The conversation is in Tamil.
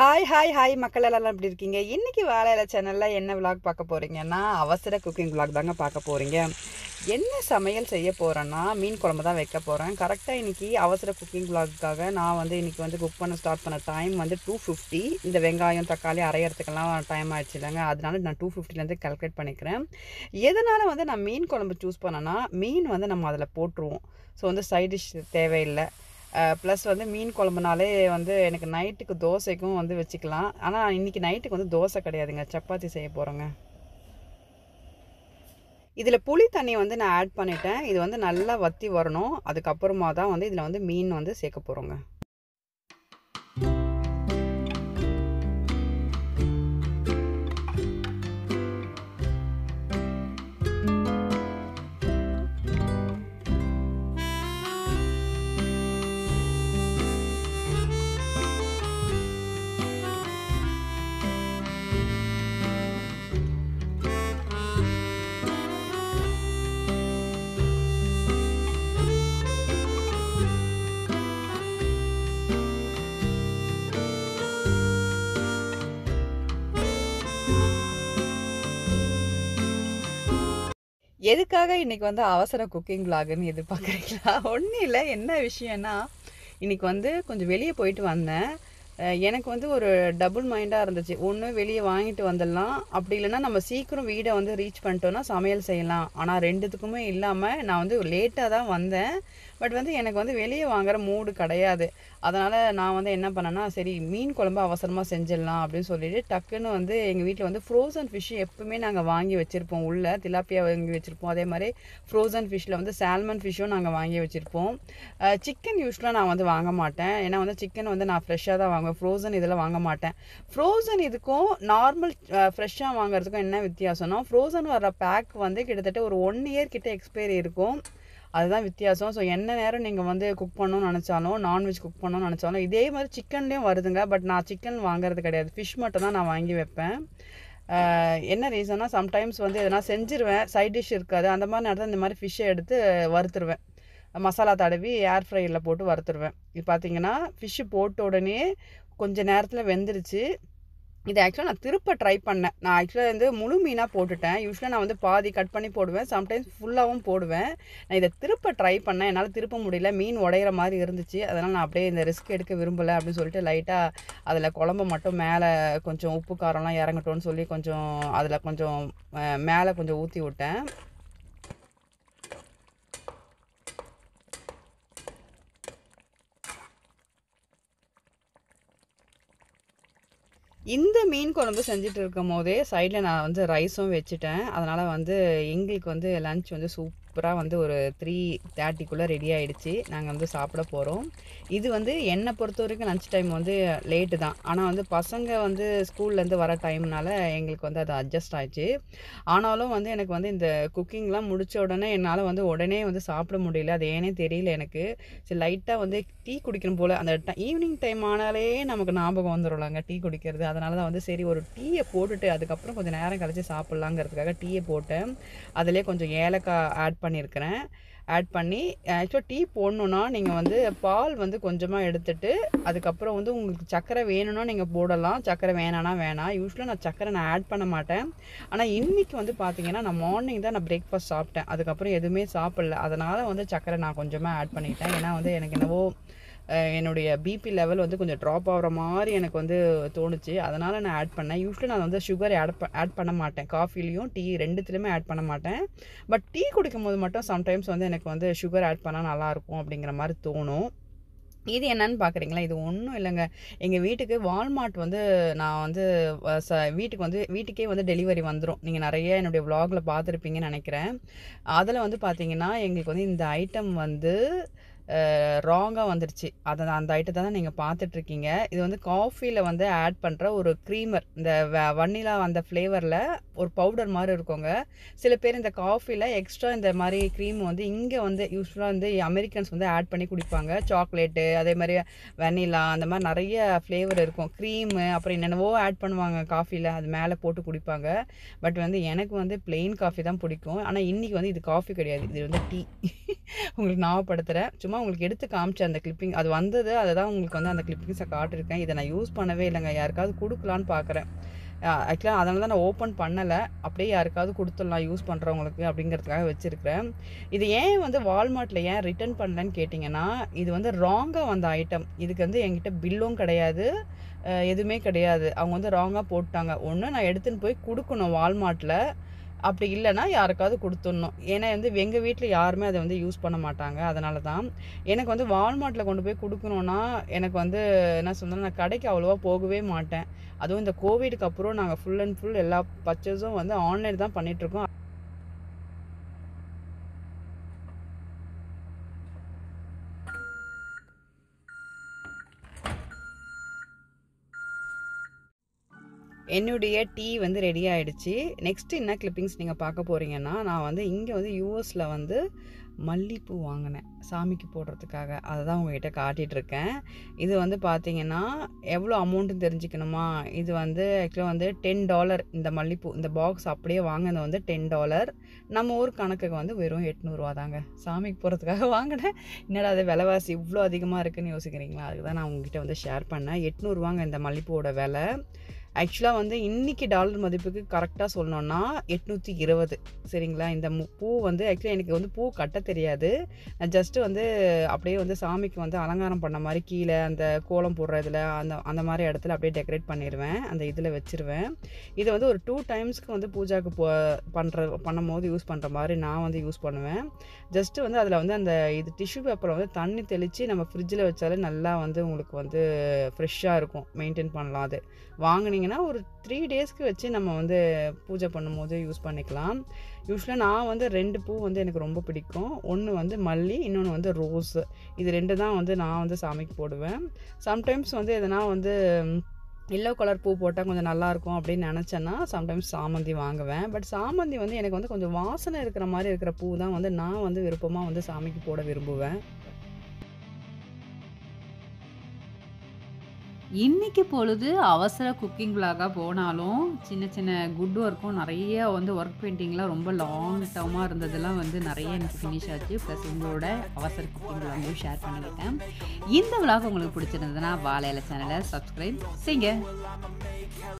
ஹாய் ஹாய் ஹாய் மக்கள் எல்லாம் எப்படி இருக்கீங்க இன்றைக்கி வாழையில சேனலில் என்ன விலாக் பார்க்க போகிறீங்கன்னா அவசர குக்கிங் விலாக் தாங்க பார்க்க போகிறீங்க என்ன சமையல் செய்ய போகிறேன்னா மீன் குழம்பு தான் வைக்க போகிறேன் கரெக்டாக இன்றைக்கி அவசர குக்கிங் விலாக்குக்காக நான் வந்து இன்றைக்கி வந்து குக் பண்ண ஸ்டார்ட் பண்ண டைம் வந்து டூ ஃபிஃப்டி இந்த வெங்காயம் தக்காளி அரையறதுக்கெல்லாம் டைம் ஆயிடுச்சு இல்லைங்க அதனால நான் டூ ஃபிஃப்டிலேருந்து கால்குலேட் பண்ணிக்கிறேன் எதனால் வந்து நான் மீன் குழம்பு சூஸ் பண்ணேன்னா மீன் வந்து நம்ம அதில் போட்டுருவோம் ஸோ வந்து சைட் டிஷ் தேவையில்லை ப்ளஸ் வந்து மீன் குழம்புனாலே வந்து எனக்கு நைட்டுக்கு தோசைக்கும் வந்து வச்சுக்கலாம் ஆனால் இன்றைக்கி நைட்டுக்கு வந்து தோசை கிடையாதுங்க சப்பாத்தி செய்ய போகிறோங்க இதில் புளி தண்ணி வந்து நான் ஆட் பண்ணிட்டேன் இது வந்து நல்லா வற்றி வரணும் அதுக்கப்புறமா தான் வந்து இதில் வந்து மீன் வந்து சேர்க்க போகிறோங்க எதுக்காக இன்றைக்கி வந்து அவசர குக்கிங் விலாகுன்னு எதிர்பார்க்குறீங்களா ஒன்றும் இல்லை என்ன விஷயம்னா இன்றைக்கி வந்து கொஞ்சம் வெளியே போயிட்டு வந்தேன் அஹ் எனக்கு வந்து ஒரு டபுள் மைண்டாக இருந்துச்சு ஒன்று வெளியே வாங்கிட்டு வந்துடலாம் அப்படி இல்லைன்னா நம்ம சீக்கிரம் வீடை வந்து ரீச் பண்ணிட்டோன்னா சமையல் செய்யலாம் ஆனால் ரெண்டுத்துக்குமே இல்லாமல் நான் வந்து லேட்டாக தான் வந்தேன் பட் வந்து எனக்கு வந்து வெளியே வாங்குற மூடு கிடையாது அதனால் நான் வந்து என்ன பண்ணேன்னா சரி மீன் குழம்பு அவசரமாக செஞ்சிடலாம் அப்படின்னு சொல்லிட்டு டக்குன்னு வந்து எங்கள் வீட்டில் வந்து ஃப்ரோசன் ஃபிஷ் எப்பவுமே நாங்கள் வாங்கி வச்சுருப்போம் உள்ள திலாப்பியா வாங்கி வச்சுருப்போம் அதே மாதிரி ஃப்ரோசன் ஃபிஷ்ஷில் வந்து சால்மன் ஃபிஷ்ஷும் நாங்கள் வாங்கி வச்சுருப்போம் சிக்கன் யூஸ்வலாக நான் வந்து வாங்க மாட்டேன் ஏன்னா வந்து சிக்கன் வந்து நான் ஃப்ரெஷ்ஷாக தான் வாங்குவேன் ஃப்ரோசன் இதெல்லாம் வாங்க மாட்டேன் ஃப்ரோசன் இதுக்கும் நார்மல் ஃப்ரெஷ்ஷாக வாங்குறதுக்கும் என்ன வித்தியாசம்னா ஃப்ரோசன் வர பேக் வந்து கிட்டத்தட்ட ஒரு ஒன் இயர் கிட்ட எக்ஸ்பைரி இருக்கும் அதுதான் வித்தியாசம் ஸோ என்ன நேரம் நீங்கள் வந்து குக் பண்ணணும்னு நினச்சாலும் நான்வெஜ் குக் பண்ணணும்னு நினச்சாலும் இதே மாதிரி சிக்கன்லேயும் வருதுங்க பட் நான் சிக்கன் வாங்குறது கிடையாது ஃபிஷ் மட்டும் தான் நான் வாங்கி வைப்பேன் ஆஹ் என்ன ரீசன்னா சம்டைம்ஸ் வந்து எதனா செஞ்சிருவேன் சைட் டிஷ் இருக்காது அந்த மாதிரி நேரத்தில் இந்த மாதிரி ஃபிஷ்ஷை எடுத்து வறுத்துருவேன் மசாலா தடவி ஏர் ஃப்ரையரில் போட்டு வறுத்துருவேன் இது பார்த்தீங்கன்னா ஃபிஷ்ஷு போட்ட உடனே கொஞ்ச நேரத்தில் வெந்துருச்சு இது ஆக்சுவலாக நான் திருப்ப ட்ரை பண்ணேன் நான் ஆக்சுவலாக வந்து முழு மீனாக போட்டுட்டேன் யூஸ்வலாக நான் வந்து பாதி கட் பண்ணி போடுவேன் சம்டைம்ஸ் ஃபுல்லாகவும் போடுவேன் நான் இதை திருப்ப ட்ரை பண்ணேன் என்னால் திருப்ப முடியல மீன் உடையிற மாதிரி இருந்துச்சு அதனால் நான் அப்படியே இந்த ரிஸ்க் எடுக்க விரும்பலை அப்படின்னு சொல்லிட்டு லைட்டாக அதில் குழம்பு மட்டும் மேலே கொஞ்சம் உப்பு காரம்லாம் இறங்கட்டும்னு சொல்லி கொஞ்சம் அதில் கொஞ்சம் அஹ், மேலே கொஞ்சம் ஊற்றி விட்டேன் இந்த மீன் குழம்பு செஞ்சுட்டு இருக்கும் போதே சைடில் நான் வந்து ரைஸும் வச்சுட்டேன் அதனால் வந்து எங்களுக்கு வந்து லன்ச் வந்து சூப்பராக வந்து ஒரு த்ரீ தேர்ட்டிக்குள்ளே ரெடி ஆகிடுச்சு நாங்கள் வந்து சாப்பிட போகிறோம் இது வந்து என்னை பொறுத்த வரைக்கும் லன்ச் டைம் வந்து லேட்டு தான் ஆனால் வந்து பசங்க வந்து ஸ்கூல்லேருந்து வர டைம்னால எங்களுக்கு வந்து அது அட்ஜஸ்ட் ஆயிடுச்சு ஆனாலும் வந்து எனக்கு வந்து இந்த குக்கிங்லாம் முடித்த உடனே என்னால் வந்து உடனே வந்து சாப்பிட முடியல அது ஏனே தெரியல எனக்கு சரி லைட்டாக வந்து டீ குடிக்கணும் போல் அந்த ஈவினிங் டைம் ஆனாலே நமக்கு ஞாபகம் வந்துடும்லாங்க டீ குடிக்கிறது அதனால தான் வந்து சரி ஒரு டீயை போட்டுட்டு அதுக்கப்புறம் கொஞ்சம் நேரம் கழிச்சு சாப்பிட்லாங்கிறதுக்காக டீயை போட்டேன் அதிலே கொஞ்சம் ஏலக்காய் ஆட் பண்ணியிருக்கிறேன் ஆட் பண்ணி ஆக்சுவலாக டீ போடணுன்னா நீங்கள் வந்து பால் வந்து கொஞ்சமாக எடுத்துட்டு அதுக்கப்புறம் வந்து உங்களுக்கு சர்க்கரை வேணும்னா நீங்கள் போடலாம் சர்க்கரை வேணான்னா வேணாம் யூஸ்வலாக நான் சர்க்கரை நான் ஆட் பண்ண மாட்டேன் ஆனால் இன்றைக்கி வந்து பார்த்தீங்கன்னா நான் மார்னிங் தான் நான் பிரேக்ஃபாஸ்ட் சாப்பிட்டேன் அதுக்கப்புறம் எதுவுமே சாப்பிடல அதனால் வந்து சர்க்கரை நான் கொஞ்சமாக ஆட் பண்ணிட்டேன் ஏன்னா வந்து எனக்கு என்னவோ அஹ், என்னுடைய பிபி லெவல் வந்து கொஞ்சம் ட்ராப் ஆகிற மாதிரி எனக்கு வந்து தோணுச்சு அதனால் நான் ஆட் பண்ணேன் யூஸ்வலி நான் வந்து சுகர் ஆட் ப ஆட் பண்ண மாட்டேன் காஃபிலையும் டீ ரெண்டுத்துலையுமே ஆட் பண்ண மாட்டேன் பட் டீ குடிக்கும் போது மட்டும் சம்டைம்ஸ் வந்து எனக்கு வந்து சுகர் ஆட் பண்ணால் நல்லாயிருக்கும் அப்படிங்கிற மாதிரி தோணும் இது என்னன்னு பார்க்குறீங்களா இது ஒன்றும் இல்லைங்க எங்கள் வீட்டுக்கு வால்மார்ட் வந்து நான் வந்து அஹ், ச வீட்டுக்கு வந்து வீட்டுக்கே வந்து டெலிவரி வந்துடும் நீங்கள் நிறைய என்னுடைய vlogல பார்த்துருப்பீங்கன்னு நினைக்கிறேன் அதில் வந்து பார்த்தீங்கன்னா எங்களுக்கு வந்து இந்த ஐட்டம் வந்து ராங்காக வந்துடுச்சு அதை அந்த ஐட்டத்தை தான் நீங்கள் பார்த்துட்ருக்கீங்க இது வந்து காஃபியில் வந்து ஆட் பண்ணுற ஒரு க்ரீமர் இந்த வண்ணிலா அந்த ஃப்ளேவரில் ஒரு பவுடர் மாதிரி இருக்குங்க சில பேர் இந்த காஃபியில் எக்ஸ்ட்ரா இந்த மாதிரி க்ரீம் வந்து இங்கே வந்து யூஸ்வலாக வந்து அமெரிக்கன்ஸ் வந்து ஆட் பண்ணி குடிப்பாங்க சாக்லேட்டு அதே மாதிரி வெனிலா அந்த மாதிரி நிறைய ஃப்ளேவர் இருக்கும் க்ரீமு அப்புறம் என்னென்னவோ ஆட் பண்ணுவாங்க காஃபியில் அது மேலே போட்டு குடிப்பாங்க பட் வந்து எனக்கு வந்து plain காஃபி தான் பிடிக்கும் ஆனால் இன்றைக்கி வந்து இது காஃபி கிடையாது இது வந்து டீ உங்களுக்கு ஞாபகப்படுத்துகிறேன் சும்மா உங்களுக்கு எடுத்து காமிச்சேன் அந்த கிளிப்பிங் அது வந்தது அதை தான் உங்களுக்கு வந்து அந்த கிளிப்பிங்ஸை காட்டிருக்கேன் இதை நான் யூஸ் பண்ணவே இல்லைங்க யாருக்காவது கொடுக்கலான்னு பார்க்குறேன் ஆக்சுவலாக அதனால தான் நான் ஓப்பன் பண்ணலை அப்படியே யாருக்காவது கொடுத்துடலாம் யூஸ் பண்ணுறவங்களுக்கு அப்படிங்கிறதுக்காக வச்சுருக்கிறேன் இது ஏன் வந்து வால்மார்ட்டில் ஏன் ரிட்டர்ன் பண்ணலன்னு கேட்டிங்கன்னா இது வந்து ராங்காக வந்த ஐட்டம் இதுக்கு வந்து என்கிட்ட பில்லும் கிடையாது அஹ் எதுவுமே கிடையாது அவங்க வந்து ராங்காக போட்டாங்க ஒன்று நான் எடுத்துன்னு போய் கொடுக்கணும் வால்மார்ட்டில் அப்படி இல்லைன்னா யாருக்காவது கொடுத்துடணும் ஏன்னா வந்து எங்கள் வீட்டில் யாருமே அதை வந்து யூஸ் பண்ண மாட்டாங்க அதனால தான் எனக்கு வந்து வால்மார்ட்டில் கொண்டு போய் கொடுக்கணுன்னா எனக்கு வந்து என்ன சொன்னால் நான் கடைக்கு அவ்வளோவா போகவே மாட்டேன் அதுவும் இந்த கோவிடுக்கு அப்புறம் நாங்கள் ஃபுல் அண்ட் ஃபுல் எல்லா பர்ச்சேஸும் வந்து ஆன்லைன் தான் பண்ணிகிட்ருக்கோம் என்னுடைய டீ வந்து ரெடி ஆயிடுச்சு நெக்ஸ்ட் என்ன கிளிப்பிங்ஸ் நீங்கள் பார்க்க போகிறீங்கன்னா நான் வந்து இங்கே வந்து யூஎஸில் வந்து மல்லிப்பூ வாங்கினேன் சாமிக்கு போடுறதுக்காக அதை தான் உங்ககிட்ட காட்டிகிட்டு இருக்கேன் இது வந்து பார்த்தீங்கன்னா எவ்வளோ அமௌண்ட்டுன்னு தெரிஞ்சுக்கணுமா இது வந்து ஆக்சுவலாக வந்து டென் டாலர் இந்த மல்லிப்பூ இந்த பாக்ஸ் அப்படியே வாங்கினது வந்து டென் டாலர் நம்ம ஊர் கணக்குக்கு வந்து வெறும் எட்நூறுவா தாங்க சாமிக்கு போகிறதுக்காக வாங்கினேன் என்னடா அது விலைவாசி இவ்வளோ அதிகமாக இருக்குன்னு யோசிக்கிறீங்களா அதுக்கு தான் நான் உங்ககிட்ட வந்து ஷேர் பண்ணேன் எட்நூறுவாங்க இந்த மல்லிப்பூவோட விலை ஆக்சுவலாக வந்து இன்றைக்கி டாலர் மதிப்புக்கு கரெக்டாக சொல்லணுன்னா எட்நூற்றி இருபது சரிங்களா இந்த மு- பூ வந்து ஆக்சுவலாக எனக்கு வந்து பூ கட்ட தெரியாது நான் ஜஸ்ட்டு வந்து அப்படியே வந்து சாமிக்கு வந்து அலங்காரம் பண்ண மாதிரி கீழே அந்த கோலம் போடுற இதில் அந்த அந்த மாதிரி இடத்துல அப்படியே டெக்கரேட் பண்ணிடுவேன் அந்த இதில் வச்சுருவேன் இதை வந்து ஒரு டூ டைம்ஸ்க்கு வந்து பூஜாக்கு போ பண்ணுற பண்ணும் போது யூஸ் பண்ணுற மாதிரி நான் வந்து யூஸ் பண்ணுவேன் ஜஸ்ட்டு வந்து அதில் வந்து அந்த இது டிஷ்யூ பேப்பரை வந்து தண்ணி தெளித்து நம்ம ஃப்ரிட்ஜில் வச்சாலே நல்லா வந்து உங்களுக்கு வந்து ஃப்ரெஷ்ஷாக இருக்கும் மெயின்டைன் பண்ணலாம் அது வாங்குனீங்கன்னா ஒரு த்ரீ டேஸ்க்கு வச்சு நம்ம வந்து பூஜை பண்ணும்போது யூஸ் பண்ணிக்கலாம் யூஸ்வலாக நான் வந்து ரெண்டு பூ வந்து எனக்கு ரொம்ப பிடிக்கும் ஒன்று வந்து மல்லி இன்னொன்று வந்து ரோஸ் இது ரெண்டு தான் வந்து நான் வந்து சாமிக்கு போடுவேன் சம்டைம்ஸ் வந்து எதனா வந்து எல்லோ கலர் பூ போட்டால் கொஞ்சம் நல்லாயிருக்கும் அப்படின்னு நினச்சேன்னா சம்டைம்ஸ் சாமந்தி வாங்குவேன் பட் சாமந்தி வந்து எனக்கு வந்து கொஞ்சம் வாசனை இருக்கிற மாதிரி இருக்கிற பூ தான் வந்து நான் வந்து விருப்பமாக வந்து சாமிக்கு போட விரும்புவேன் இன்னைக்கு பொழுது அவசர குக்கிங் விலாகாக போனாலும் சின்ன சின்ன குட் ஒர்க்கும் நிறைய வந்து ஒர்க் பெயிண்டிங்லாம் ரொம்ப லாங் டர்மாக இருந்ததெல்லாம் வந்து நிறைய எனக்கு ஃபினிஷ் ஆச்சு ப்ளஸ் உங்களோட அவசர குக்கிங் விலாகையும் ஷேர் பண்ணிக்கிட்டேன் இந்த விலாக் உங்களுக்கு பிடிச்சிருந்ததுன்னா வாழையில சேனலை சப்ஸ்கிரைப் செய்யுங்க